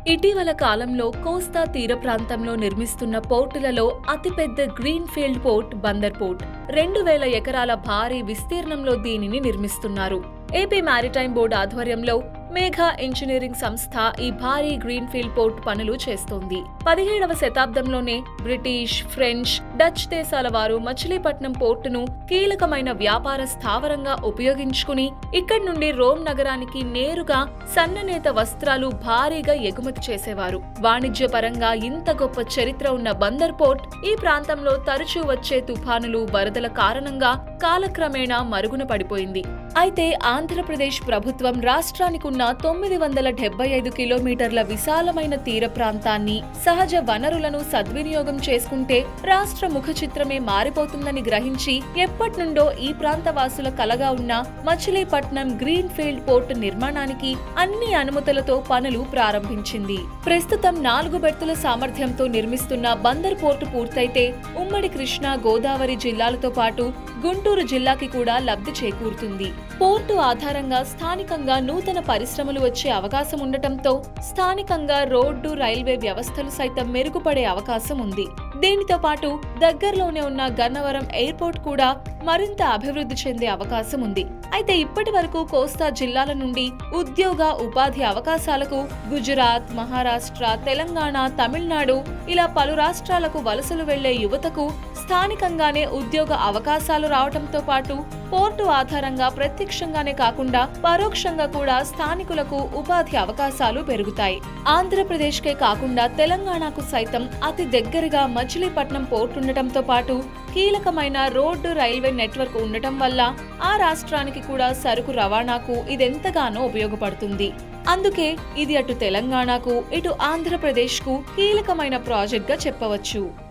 ఇటీవల కాలంలో కోస్తా తీర ప్రాంతంలో నిర్మిస్తున్న పోర్టులలో అతిపెద్ద green field port Bandar port రెండు వేల ఎకరాల భారీ విస్తీర్ణంలో దీనిని నిర్మిస్తున్నారు ఏపీ మారిటైమ్ బోర్డు ఆధ్వర్యంలో మేఘా ఇంజనీరింగ్ సంస్థ ఈ భారీ గ్రీన్ ఫీల్డ్ పోర్ట్ పనులు చేస్తోంది పదిహేడవ శతాబ్దంలోనే బ్రిటిష్ ఫ్రెంచ్ డచ్ దేశాల వారు మచిలీపట్నం పోర్టును కీలకమైన వ్యాపార స్థావరంగా ఉపయోగించుకుని ఇక్కడి నుండి రోమ్ నగరానికి నేరుగా సన్ననేత వస్త్రాలు భారీగా ఎగుమతి చేసేవారు వాణిజ్యపరంగా ఇంత గొప్ప చరిత్ర ఉన్న బందర్ పోర్ట్ ఈ ప్రాంతంలో తరచూ వచ్చే తుఫానులు వరదల కారణంగా కాలక్రమేణా మరుగున పడిపోయింది అయితే ఆంధ్రప్రదేశ్ ప్రభుత్వం రాష్ట్రానికి ఉన్న తొమ్మిది వందల డెబ్బై ఐదు కిలోమీటర్ల విశాలమైన తీర ప్రాంతాన్ని సహజ వనరులను సద్వినియోగం చేసుకుంటే రాష్ట్ర ముఖ చిత్రమే మారిపోతుందని గ్రహించి ఎప్పటినుండో ఈ ప్రాంత వాసుల కలగా ఉన్న మచిలీపట్నం గ్రీన్ ఫీల్డ్ పోర్టు నిర్మాణానికి అన్ని అనుమతులతో పనులు ప్రారంభించింది ప్రస్తుతం నాలుగు బెర్తుల సామర్థ్యంతో నిర్మిస్తున్న బందర్ పోర్టు పూర్తయితే ఉమ్మడి కృష్ణా గోదావరి జిల్లాలతో పాటు గుంటూరు జిల్లాకి కూడా లబ్ధి చేకూరుతుంది పోర్టు ఆధారంగా స్థానికంగా నూతన పరిశ్రమలు వచ్చే అవకాశం ఉండటంతో స్థానికంగా రోడ్డు రైల్వే వ్యవస్థలు సైతం మెరుగుపడే అవకాశం ఉంది దీనితో పాటు దగ్గరలోనే ఉన్న గన్నవరం ఎయిర్పోర్ట్ కూడా మరింత అభివృద్ధి చెందే అవకాశం ఉంది అయితే ఇప్పటి వరకు కోస్తా జిల్లాల నుండి ఉద్యోగ ఉపాధి అవకాశాలకు గుజరాత్ మహారాష్ట్ర తెలంగాణ తమిళనాడు ఇలా పలు రాష్ట్రాలకు వలసలు వెళ్లే యువతకు స్థానికంగానే ఉద్యోగ అవకాశాలు రావటంతో పాటు పోర్టు ఆధారంగా ప్రత్యక్షంగానే కాకుండా పరోక్షంగా కూడా స్థానికులకు ఉపాధి అవకాశాలు పెరుగుతాయి ఆంధ్రప్రదేశ్కే కాకుండా తెలంగాణకు సైతం అతి దగ్గరగా మచిలీపట్నం పోర్టు ఉండటంతో పాటు కీలకమైన రోడ్డు రైల్వే నెట్వర్క్ ఉండటం వల్ల ఆ రాష్ట్రానికి కూడా సరుకు రవాణాకు ఇదెంతగానో ఉపయోగపడుతుంది అందుకే ఇది అటు తెలంగాణకు ఇటు ఆంధ్రప్రదేశ్కు కీలకమైన ప్రాజెక్ట్గా చెప్పవచ్చు